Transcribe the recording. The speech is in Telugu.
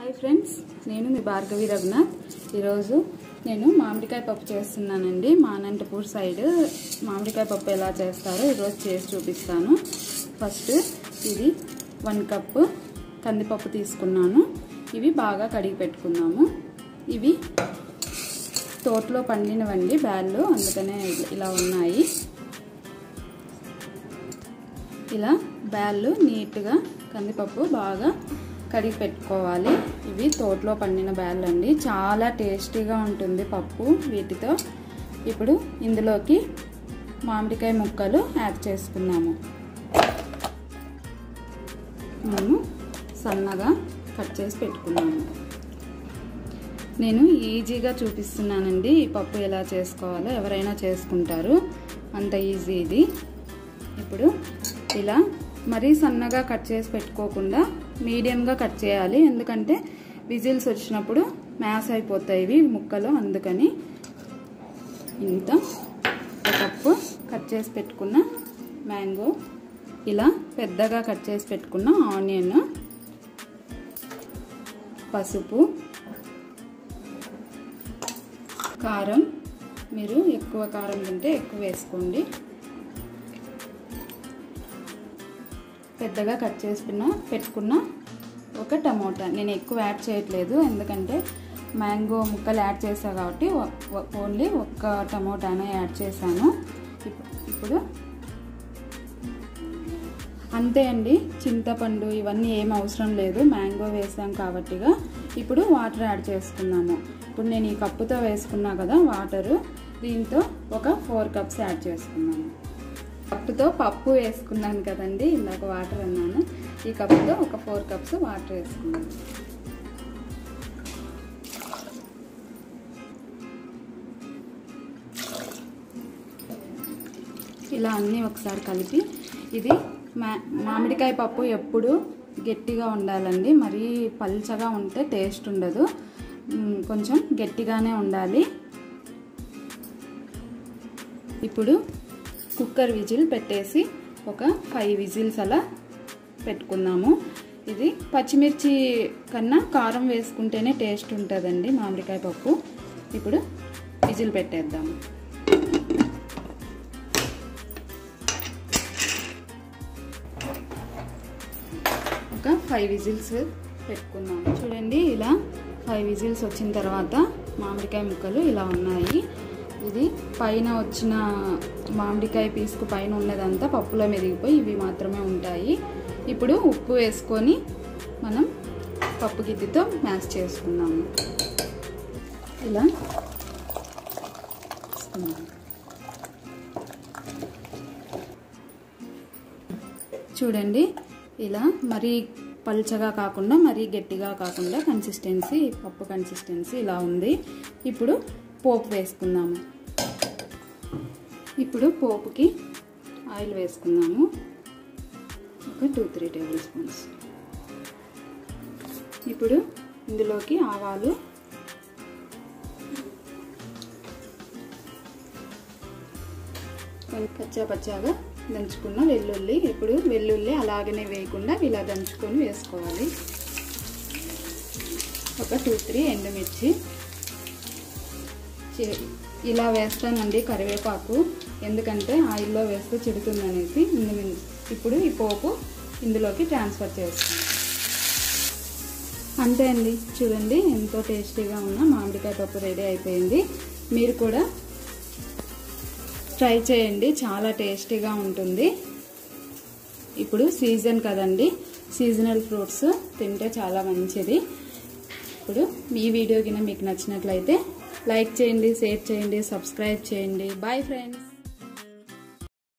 హాయ్ ఫ్రెండ్స్ నేను మీ భార్గవి రఘునాథ్ ఈరోజు నేను మామిడికాయ పప్పు చేస్తున్నానండి మా అనంతపూర్ సైడ్ మామిడికాయ పప్పు ఎలా చేస్తారో ఈరోజు చేసి చూపిస్తాను ఫస్ట్ ఇది వన్ కప్పు కందిపప్పు తీసుకున్నాను ఇవి బాగా కడిగి పెట్టుకున్నాము ఇవి తోటలో పండినవండి బ్యాళ్ళు అందుకనే ఇలా ఉన్నాయి ఇలా బ్యాళ్ళు నీట్గా కందిపప్పు బాగా కడిగి పెట్టుకోవాలి ఇవి తోటలో పండిన బ్యాళ్ళు అండి చాలా టేస్టీగా ఉంటుంది పప్పు వీటితో ఇప్పుడు ఇందులోకి మామిడికాయ ముక్కలు యాడ్ చేసుకున్నాము మనము సన్నగా కట్ చేసి పెట్టుకున్నాము నేను ఈజీగా చూపిస్తున్నానండి ఈ పప్పు ఎలా చేసుకోవాలో ఎవరైనా చేసుకుంటారు అంత ఈజీ ఇది ఇప్పుడు ఇలా మరీ సన్నగా కట్ చేసి పెట్టుకోకుండా మీడియంగా కట్ చేయాలి ఎందుకంటే విజిల్స్ వచ్చినప్పుడు మ్యాస్ అయిపోతాయి ఇవి ముక్కలు అందుకని ఇంత ఒక కప్పు కట్ చేసి పెట్టుకున్న మ్యాంగో ఇలా పెద్దగా కట్ చేసి పెట్టుకున్న ఆనియన్ పసుపు కారం మీరు ఎక్కువ కారం తింటే ఎక్కువ వేసుకోండి పెద్దగా కట్ చేసుకున్న పెట్టుకున్న ఒక టమోటా నేను ఎక్కువ యాడ్ చేయట్లేదు ఎందుకంటే మ్యాంగో ముక్కలు యాడ్ చేసా కాబట్టి ఓన్లీ ఒక్క టమోటానే యాడ్ చేశాను ఇప్పుడు అంతే అండి చింతపండు ఇవన్నీ ఏం అవసరం లేదు మ్యాంగో వేసాం కాబట్టిగా ఇప్పుడు వాటర్ యాడ్ చేసుకున్నాము ఇప్పుడు నేను ఈ కప్పుతో వేసుకున్నా కదా వాటరు దీంతో ఒక ఫోర్ కప్స్ యాడ్ చేసుకున్నాను కప్పుతో పప్పు వేసుకున్నాను కదండి ఇందాక వాటర్ అన్నాను ఈ కప్పుతో ఒక ఫోర్ కప్స్ వాటర్ వేసుకున్నాను ఇలా అన్నీ ఒకసారి కలిపి ఇది మా మామిడికాయ పప్పు ఎప్పుడు గట్టిగా ఉండాలండి మరీ పల్చగా ఉంటే టేస్ట్ ఉండదు కొంచెం గట్టిగానే ఉండాలి ఇప్పుడు కుక్కర్ విజిల్ పెట్టేసి ఒక ఫైవ్ విజిల్స్ అలా పెట్టుకుందాము ఇది పచ్చిమిర్చి కన్నా కారం వేసుకుంటేనే టేస్ట్ ఉంటుందండి మామిడికాయ పప్పు ఇప్పుడు విజిల్ పెట్టేద్దాము ఒక ఫైవ్ విజిల్స్ పెట్టుకుందాము చూడండి ఇలా ఫైవ్ విజిల్స్ వచ్చిన తర్వాత మామిడికాయ ముక్కలు ఇలా ఉన్నాయి ఇది పైన వచ్చిన మామిడికాయ పీసుకు పైన ఉన్నదంతా పప్పులో మెరిగిపోయి ఇవి మాత్రమే ఉంటాయి ఇప్పుడు ఉప్పు వేసుకొని మనం పప్పు గిద్దెతో మ్యాష్ చేసుకుందాము ఇలా చూడండి ఇలా మరీ పల్చగా కాకుండా మరీ గట్టిగా కాకుండా కన్సిస్టెన్సీ పప్పు కన్సిస్టెన్సీ ఇలా ఉంది ఇప్పుడు పోపు వేసుకుందాము ఇప్పుడు పోపుకి ఆయిల్ వేసుకుందాము ఒక టూ త్రీ టేబుల్ స్పూన్స్ ఇప్పుడు ఇందులోకి ఆవాలు కచ్చా పచ్చాగా దంచుకున్న వెల్లుల్లి ఇప్పుడు వెల్లుల్లి అలాగనే వేయకుండా ఇలా దంచుకొని వేసుకోవాలి ఒక టూ త్రీ ఎండుమిర్చి ఇలా వేస్తానండి కరివేపాకు ఎందుకంటే ఆయిల్లో వేస్తే చిడుతుందనేసి ఇప్పుడు ఈ పోపు ఇందులోకి ట్రాన్స్ఫర్ చేస్తాను అంతే అండి చూడండి ఎంతో టేస్టీగా ఉన్న మామిడికాయ పప్పు రెడీ అయిపోయింది మీరు కూడా ట్రై చేయండి చాలా టేస్టీగా ఉంటుంది ఇప్పుడు సీజన్ కదండి సీజనల్ ఫ్రూట్స్ తింటే చాలా మంచిది ఇప్పుడు మీ వీడియో కింద మీకు నచ్చినట్లయితే లైక్ చేయండి షేర్ చేయండి సబ్స్క్రైబ్ చేయండి బాయ్ ఫ్రెండ్స్